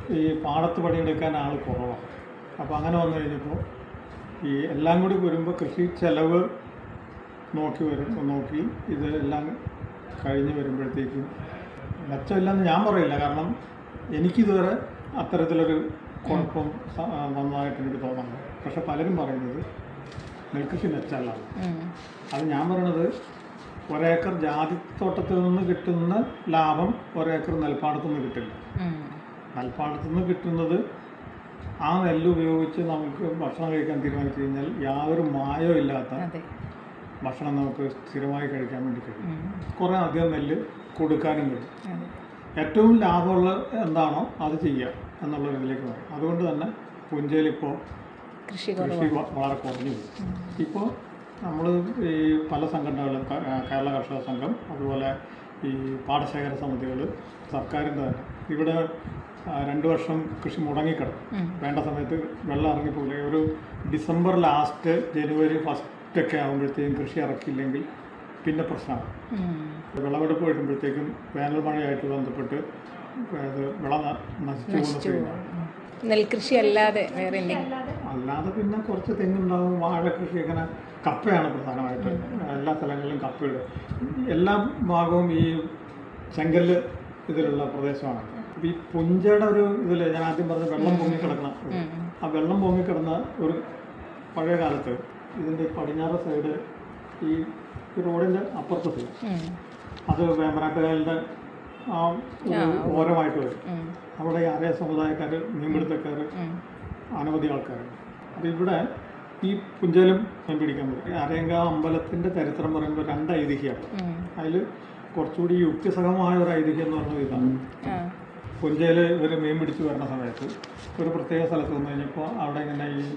ഈ പാടത്ത് പണിയെടുക്കാൻ ആൾ കുറവാണ് അപ്പോൾ അങ്ങനെ വന്നു കഴിഞ്ഞപ്പോൾ ഈ എല്ലാം കൂടി വരുമ്പോൾ കൃഷി ചെലവ് നോക്കി വരും നോക്കി ഇത് എല്ലാം കഴിഞ്ഞ് വരുമ്പോഴത്തേക്കും മെച്ചമില്ലെന്ന് ഞാൻ പറയില്ല കാരണം എനിക്കിതുവരെ അത്തരത്തിലൊരു കുഴപ്പം സ- ആ, വന്നതായിട്ട് എനിക്ക് തോന്നുന്നു പക്ഷെ പലരും പറയുന്നത് നെൽകൃഷി മെച്ചമല്ല അത് ഞാൻ പറയണത് ഒരേക്കർ ജാതിത്തോട്ടത്തിൽ നിന്ന് കിട്ടുന്ന ലാഭം ഒരേക്കർ നെൽപ്പാടത്തു നിന്ന് കിട്ടില്ല നെൽപ്പാടത്തു നിന്ന് കിട്ടുന്നത് ആ നെല്ല് ഉപയോഗിച്ച് നമുക്ക് ഭക്ഷണം കഴിക്കാൻ തീരുമാനിച്ചു കഴിഞ്ഞാൽ യാതൊരു മായവും ഇല്ലാത്ത അതെ ഭക്ഷണം നമുക്ക് സ്ഥിരമായി കഴിക്കാൻ വേണ്ടി കഴിയും ഉം. കുറേ അധികം നെല്ല് കൊടുക്കാനും കഴിയും അതെ ഏറ്റവും ലാഭമുള്ള എന്താണോ അത് ചെയ്യുക എന്നുള്ള ഇതിലേക്ക് വരും അതുകൊണ്ട് തന്നെ പുഞ്ചയിലിപ്പോൾ കൃഷി കൃഷി വ- വളരെ കുറഞ്ഞു പോയി ഇപ്പോൾ നമ്മൾ ഈ പല സംഘടനകളും ക- ആ, കേരള കർഷക സംഘം അതുപോലെ ഈ പാടശേഖര സമിതികൾ സർക്കാരിൻ്റെ തന്നെ ഇവിടെ ആ, രണ്ട് വർഷം കൃഷി മുടങ്ങിക്കിടക്കും ഉം. വേണ്ട സമയത്ത് വെള്ളം ഇറങ്ങിപ്പോകില്ല ഒരു ഡിസംബർ ലാസ്റ്റ് ജനുവരി ഫസ്റ്റ് ഒക്കെ ആകുമ്പോഴത്തേക്കും കൃഷി ഇറക്കിയില്ലെങ്കിൽ പിന്നെ പ്രശ്നമാണ് ഉം. വിളവെടുപ്പ് വരുമ്പോഴത്തേക്കും വേനൽ മഴയായിട്ട് ബന്ധപ്പെട്ട് അത് വിള ന- നശിച്ചു പോകുന്ന സ്ഥിതിയാണ്. ഉം. നെൽകൃഷി അല്ലാതെ വേറെ എന്തെങ്കിലും അല്ലാതെ പിന്നെ കുറച്ച് തെങ്ങുണ്ടാവും വാഴ കൃഷി അങ്ങനെ കപ്പയാണ് പ്രധാനമായിട്ട് എല്ലാ സ്ഥലങ്ങളിലും കപ്പയിടും എല്ലാ ഭാഗവും ഈ ചെങ്കല്ല് ഇതിലുള്ള പ്രദേശമാണ് അപ്പോൾ ഈ പുഞ്ചയുടെ ഒരു ഇതിൽ ഞാൻ ആദ്യം പറഞ്ഞ വെള്ളം പൊങ്ങിക്കിടക്കുന്ന ഒരു- ഉം. ഉം. ആ വെള്ളം പൊങ്ങിക്കിടന്ന ഒരു പഴയ കാലത്ത് ഇതിൻ്റെ പടിഞ്ഞാറ് സൈഡ് ഈ ഈ റോഡിൻ്റെ അപ്പുറത്തെ സൈഡ് ഉം. അത് വേമ്പനാട്ടുകായലിൻ്റെ ആ ഒരു ഓരമായിട്ട് വരും ഉം. അവിടെ ഈ അറിയ സമുദായക്കാർ മീൻപിടുത്തക്കാർ ഉം. അനവധി ആൾക്കാരുണ്ട് അപ്പോൾ ഇവിടെ ഈ പുഞ്ചയിലും മീൻ പിടിക്കാൻ പറ്റും അരയങ്ക അമ്പലത്തിൻ്റെ ചരിത്രം പറയുമ്പോൾ രണ്ട് ഐതിഹ്യമാണ് ഉം. അതിൽ കുറച്ചുകൂടി യുക്തിസഹമായ ഒരു ഐതിഹ്യം എന്ന് പറഞ്ഞത് ഇതാണ് ആ. പുഞ്ചയിൽ ഇവർ മീൻ പിടിച്ച് വരുന്ന സമയത്ത് ഒരു പ്രത്യേക സ്ഥലത്ത് വന്നു കഴിഞ്ഞപ്പോൾ അവിടെ ഇങ്ങനെ ഈ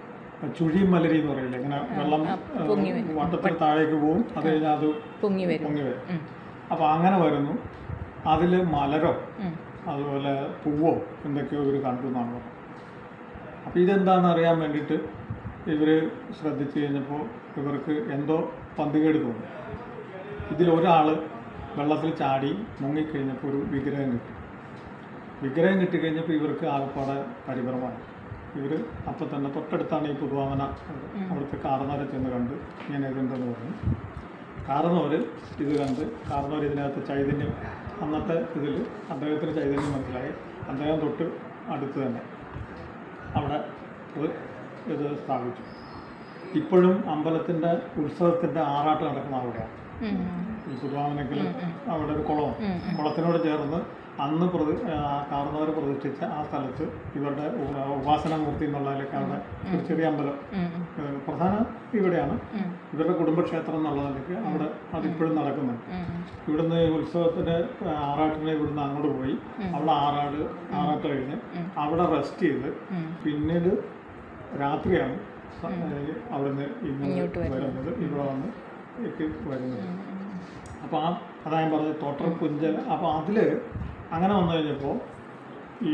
ചുഴി മലരി എന്ന് പറയില്ല ഇങ്ങനെ വെള്ളം പൊങ്ങി ഏഹ്, വട്ടത്തിൽ താഴേക്ക് പോവും അത് കഴിഞ്ഞാൽ അത് പൊങ്ങി വരും പൊങ്ങി വരും ഉം. അപ്പോൾ അങ്ങനെ വരുന്നു അതിൽ മലരോ ഉം. അതുപോലെ പൂവോ എന്തൊക്കെയോ ഇവർ കണ്ടു എന്നാണ് പറഞ്ഞത് അപ്പോൾ ഇതെന്താണെന്ന് അറിയാൻ വേണ്ടിയിട്ട് ഇവർ ശ്രദ്ധിച്ചു കഴിഞ്ഞപ്പോൾ ഇവർക്ക് എന്തോ പന്തികേട് തോന്നി ഇതിലൊരാൾ വെള്ളത്തിൽ ചാടി മുങ്ങിക്കഴിഞ്ഞപ്പോൾ ഒരു വിഗ്രഹം കിട്ടി വിഗ്രഹം കിട്ടിക്കഴിഞ്ഞപ്പോൾ ഇവർക്ക് ആകപ്പാടെ പരിഭ്രമമായി ഇവർ അപ്പം തന്നെ തൊട്ടടുത്താണ് ഈ പുതുവാമന അവിടുത്തെ കാർന്നവരെ ചെന്ന് കണ്ട് ഇങ്ങനെ ഇതുണ്ടെന്ന് പറഞ്ഞു കാർന്നവർ ഇത് കണ്ട് കാർന്നവർ ഇതിനകത്ത് ചൈതന്യം അന്നത്തെ ഇതിൽ അദ്ദേഹത്തിന് ചൈതന്യം മനസ്സിലായി അദ്ദേഹം തൊട്ട് അടുത്ത് തന്നെ അവിടെ ഇത് ഇത് സ്ഥാപിച്ചു ഇപ്പോഴും അമ്പലത്തിൻ്റെ ഉത്സവത്തിൻ്റെ ആറാട്ട് നടക്കുന്ന അവിടെയാണ് ഉം. ഈ പുതുവാമനക്കിൽ അവിടെ ഒരു കുളമാണ് ഉം. കുളത്തിനോട് ചേർന്ന് അന്ന് പ്രതി കാർന്നവർ പ്രതിഷ്ഠിച്ച ആ സ്ഥലത്ത് ഇവരുടെ ഉപ- ഉപാസനാമൂർത്തി എന്നുള്ളതിലൊക്കെ അവിടെ ഒരു ചെറിയ അമ്പലം ഉം. ഏഹ് പ്രധാന ഇവിടെയാണ് ഉം. ഇവരുടെ കുടുംബക്ഷേത്രം എന്നുള്ളതിലേക്ക് അവിടെ അതിപ്പോഴും നടക്കുന്നുണ്ട് ഉം. ഇവിടുന്ന് ഈ ഉത്സവത്തിന് ആറാട്ടിന് ഇവിടുന്ന് അങ്ങോട്ട് പോയി അവിടെ ആറാട് ആറാട്ട് കഴിഞ്ഞ് അവിടെ റെസ്റ്റ് ചെയ്ത് ഉം. പിന്നീട് രാത്രിയാണ് സ- ഏഹ് അവിടുന്ന് ഇങ്ങോട്ട് വരുന്നത് ഇവിടെ വന്ന് എനിക്ക് വരുന്നത് അപ്പോൾ ആ അതാ ഞാൻ പറഞ്ഞത് തോട്ടർ പുഞ്ചൽ അപ്പോൾ അതിൽ അങ്ങനെ വന്നു കഴിഞ്ഞപ്പോൾ ഈ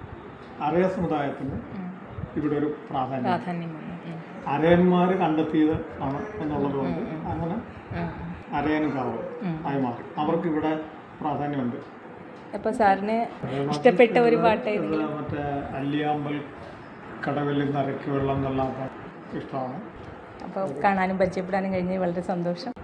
അരയ സമുദായത്തിന് ഇവിടെ ഒരു പ്രാധാന്യം പ്രാധാന്യം വന്നു. ഉം. അരയന്മാർ കണ്ടെത്തിയത് ആണ് എന്നുള്ളത് കൊണ്ട് അങ്ങനെ ഉം. അരയനും കാവ് ആയി മാറി അവർക്ക് ഇവിടെ പ്രാധാന്യമുണ്ട് അപ്പൊ സാറിന് ഇഷ്ടപ്പെട്ട ഒരു പാട്ട് ഇത് മറ്റേ അല്ലിയാമ്പൽ കടവിൽ നരയ്ക്ക് വെള്ളം എന്നുള്ള ആ പാട്ട് ഇഷ്ടമാണ് അപ്പോൾ കാണാനും പരിചയപ്പെടാനും കഴിഞ്ഞ് വളരെ സന്തോഷം